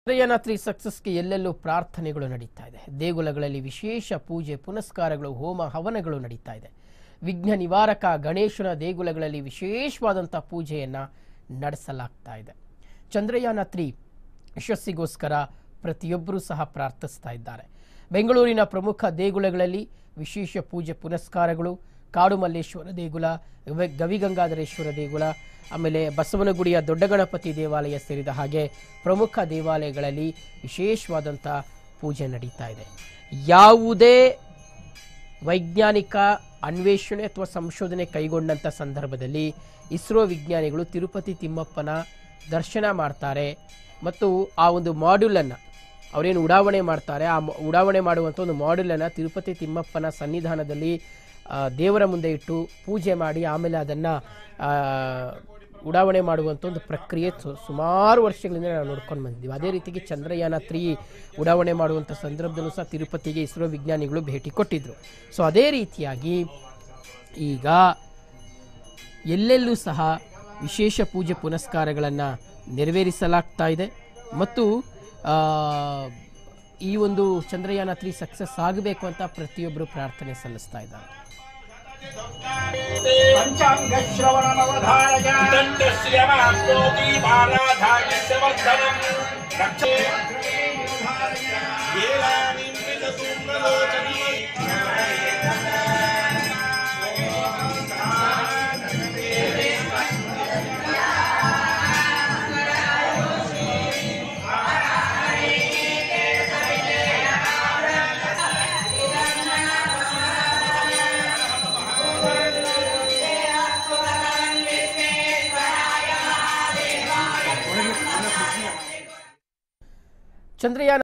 ಚಂದ್ರಯಾನ ಸಕ್ಸಸ್ಗೆ ಎಲ್ಲೆಲ್ಲೂ ಪ್ರಾರ್ಥನೆಗಳು ನಡೀತಾ ಇದೆ ದೇಗುಲಗಳಲ್ಲಿ ವಿಶೇಷ ಪೂಜೆ ಪುನಸ್ಕಾರಗಳು ಹೋಮ ಹವನಗಳು ನಡೀತಾ ಇದೆ ವಿಘ್ನ ನಿವಾರಕ ಗಣೇಶನ ದೇಗುಲಗಳಲ್ಲಿ ವಿಶೇಷವಾದಂಥ ಪೂಜೆಯನ್ನು ನಡೆಸಲಾಗ್ತಾ ಇದೆ ಚಂದ್ರಯಾನ ತ್ರೀ ಯಶಸ್ಸಿಗೋಸ್ಕರ ಪ್ರತಿಯೊಬ್ಬರೂ ಸಹ ಪ್ರಾರ್ಥಿಸ್ತಾ ಇದ್ದಾರೆ ಬೆಂಗಳೂರಿನ ಪ್ರಮುಖ ದೇಗುಲಗಳಲ್ಲಿ ವಿಶೇಷ ಪೂಜೆ ಪುನಸ್ಕಾರಗಳು ಕಾಡುಮಲ್ಲೇಶ್ವರ ದೇಗುಲ ಗವಿ- ಗವಿಗಂಗಾಧರೇಶ್ವರ ದೇಗುಲ ಆಮೇಲೆ ಬಸವನಗುಡಿಯ ದೊಡ್ಡ ಗಣಪತಿ ದೇವಾಲಯ ಸೇರಿದ ಹಾಗೆ ಪ್ರಮುಖ ದೇವಾಲಯಗಳಲ್ಲಿ ವಿಶೇಷವಾದಂಥ ಪೂಜೆ ನಡೀತಾ ಇದೆ ಯಾವುದೇ ವೈಜ್ಞಾನಿಕ ಅನ್ವೇಷಣೆ ಅಥವಾ ಸಂಶೋಧನೆ ಕೈಗೊಂಡಂಥ ಸಂದರ್ಭದಲ್ಲಿ ಇಸ್ರೋ ವಿಜ್ಞಾನಿಗಳು ತಿರುಪತಿ ತಿಮ್ಮಪ್ಪನ ದರ್ಶನ ಮಾಡ್ತಾರೆ ಮತ್ತು ಆ ಒಂದು ಮಾಡ್ಯೂಲನ್ನು ಅವರೇನು ಉಡಾವಣೆ ಮಾಡ್ತಾರೆ ಆ ಮ- ಉಡಾವಣೆ ಮಾಡುವಂಥ ಒಂದು ಮಾಡ್ಯೂಲನ್ನು ತಿರುಪತಿ ತಿಮ್ಮಪ್ಪನ ಸನ್ನಿಧಾನದಲ್ಲಿ ಆ, ದೇವರ ಮುಂದೆ ಇಟ್ಟು ಪೂಜೆ ಮಾಡಿ ಆಮೇಲೆ ಅದನ್ನು ಉಡಾವಣೆ ಮಾಡುವಂಥ ಒಂದು ಪ್ರಕ್ರಿಯೆ ಸು- ಸುಮಾರು ವರ್ಷಗಳಿಂದ ನಾವು ನೋಡ್ಕೊಂಡು ಬಂದಿದ್ದೀವಿ ಅದೇ ರೀತಿಗೆ ಚಂದ್ರಯಾನ ತ್ರೀ ಉಡಾವಣೆ ಮಾಡುವಂಥ ಸಂದರ್ಭದಲ್ಲೂ ಸಹ ತಿರುಪತಿಗೆ ಇಸ್ರೋ ವಿಜ್ಞಾನಿಗಳು ಭೇಟಿ ಕೊಟ್ಟಿದ್ದರು ಸೊ ಅದೇ ರೀತಿಯಾಗಿ ಈಗ ಎಲ್ಲೆಲ್ಲೂ ಸಹ ವಿಶೇಷ ಪೂಜೆ ಪುನಸ್ಕಾರಗಳನ್ನು ನೆರವೇರಿಸಲಾಗ್ತಾ ಇದೆ ಮತ್ತು ಆ, ಈ ಒಂದು ಚಂದ್ರಯಾನ ತ್ರೀ ಸಕ್ಸಸ್ ಆಗಬೇಕು ಅಂತ ಪ್ರತಿಯೊಬ್ಬರು ಪ್ರಾರ್ಥನೆ ಸಲ್ಲಿಸ್ತಾ ಇದ್ದಾರೆ ಚಂದ್ರಯಾನ